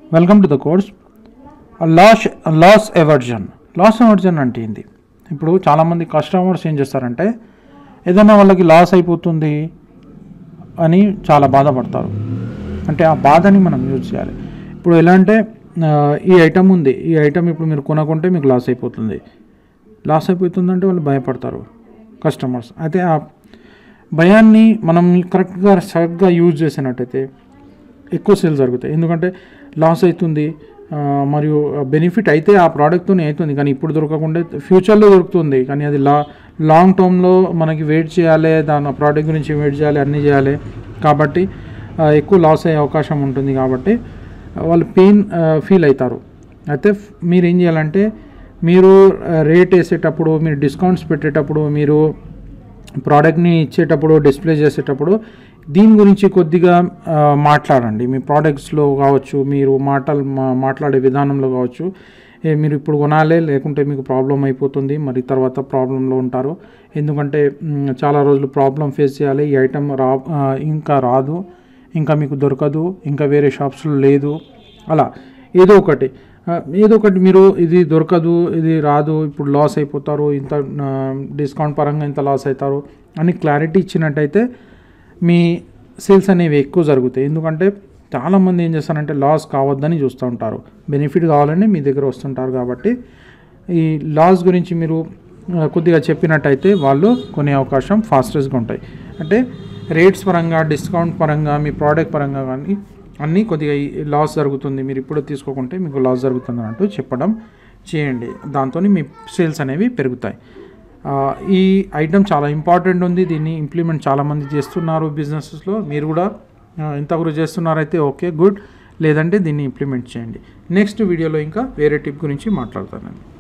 welcome to the course loss loss aversion loss aversion అంటే ఏంది ఇప్పుడు చాలామంది కస్టమర్స్ ఏం చేస్తారంటే ఏదైనా వాళ్ళకి లాస్ అయిపోతుంది అని చాలా బాధపడతారు అంటే ఆ బాధని మనం యూజ్ చేయాలి ఇప్పుడు ఎలా అంటే ఆ, ఈ ఐటమ్ ఉంది ఈ ఐటమ్ ఇప్పుడు మీరు కొనకుంటే మీకు లాస్ అయిపోతుంది లాస్ అయిపోతుందంటే వాళ్ళు భయపడతారు కస్టమర్స్ అయితే ఆ భయాన్ని మనం కరెక్ట్గా సరిగ్గా యూజ్ చేసినట్టయితే ఎక్కువ సేల్స్ జరుగుతాయి ఎందుకంటే లాస్ అవుతుంది ఆ, మరియు బెనిఫిట్ అయితే ఆ ప్రోడక్ట్తోనే అవుతుంది కానీ ఇప్పుడు దొరకకుండా ఫ్యూచర్లో దొరుకుతుంది కానీ అది లా లాంగ్ టర్మ్లో మనకి వెయిట్ చేయాలి దాని ప్రోడక్ట్ గురించి వెయిట్ చేయాలి అన్నీ చేయాలి కాబట్టి ఆ, ఎక్కువ లాస్ అయ్యే అవకాశం ఉంటుంది కాబట్టి ఆ, వాళ్ళు పెయిన్ ఫీల్ అవుతారు అయితే ఫ్- మీరు ఏం చేయాలంటే మీరు రేట్ వేసేటప్పుడు మీరు డిస్కౌంట్స్ పెట్టేటప్పుడు మీరు ప్రోడక్ట్ని ఇచ్చేటప్పుడు డిస్ప్లే చేసేటప్పుడు దీని గురించి కొద్దిగా ఆ, మాట్లాడండి మీ ప్రోడక్ట్స్లో కావచ్చు మీరు మాటలు మా- మాట్లాడే విధానంలో కావచ్చు ఏ మీరు ఇప్పుడు కొనాలి లేకుంటే మీకు ప్రాబ్లం అయిపోతుంది మరి తర్వాత ప్రాబ్లంలో ఉంటారు ఎందుకంటే మ్, చాలా రోజులు ప్రాబ్లం ఫేస్ చేయాలి ఈ ఐటెం రా ఆ, ఇంకా రాదు ఇంకా మీకు దొరకదు ఇంకా వేరే షాప్స్లో లేదు అలా ఏదో ఒకటి ఆ, ఏదో ఒకటి మీరు ఇది దొరకదు ఇది రాదు ఇప్పుడు లాస్ అయిపోతారు ఇంత ఆ, డిస్కౌంట్ పరంగా ఇంత లాస్ అవుతారు అని క్లారిటీ ఇచ్చినట్టయితే మీ సేల్స్ అనేవి ఎక్కువ జరుగుతాయి ఎందుకంటే చాలామంది ఏం చేస్తారంటే లాస్ కావద్దని చూస్తూ ఉంటారు బెనిఫిట్ కావాలని మీ దగ్గర వస్తుంటారు కాబట్టి ఈ లాస్ గురించి మీరు ఆ, కొద్దిగా చెప్పినట్టయితే వాళ్ళు కొనే అవకాశం ఫాస్టెస్ట్గా ఉంటాయి అంటే రేట్స్ పరంగా డిస్కౌంట్ పరంగా మీ ప్రోడక్ట్ పరంగా కానీ అన్నీ కొద్దిగా లాస్ జరుగుతుంది మీరు ఇప్పుడు తీసుకోకుంటే మీకు లాస్ జరుగుతుంది అన్నట్టు చెప్పడం చేయండి దాంతో మీ సేల్స్ అనేవి పెరుగుతాయి ఆ, ఈ ఐటమ్ చాలా ఇంపార్టెంట్ ఉంది దీన్ని ఇంప్లిమెంట్ చాలామంది చేస్తున్నారు బిజినెసెస్లో మీరు కూడా ఆ, ఇంతవరకు చేస్తున్నారైతే ఓకే గుడ్ లేదంటే దీన్ని ఇంప్లిమెంట్ చేయండి నెక్స్ట్ వీడియోలో ఇంకా వేరే టిప్ గురించి మాట్లాడతాను నేను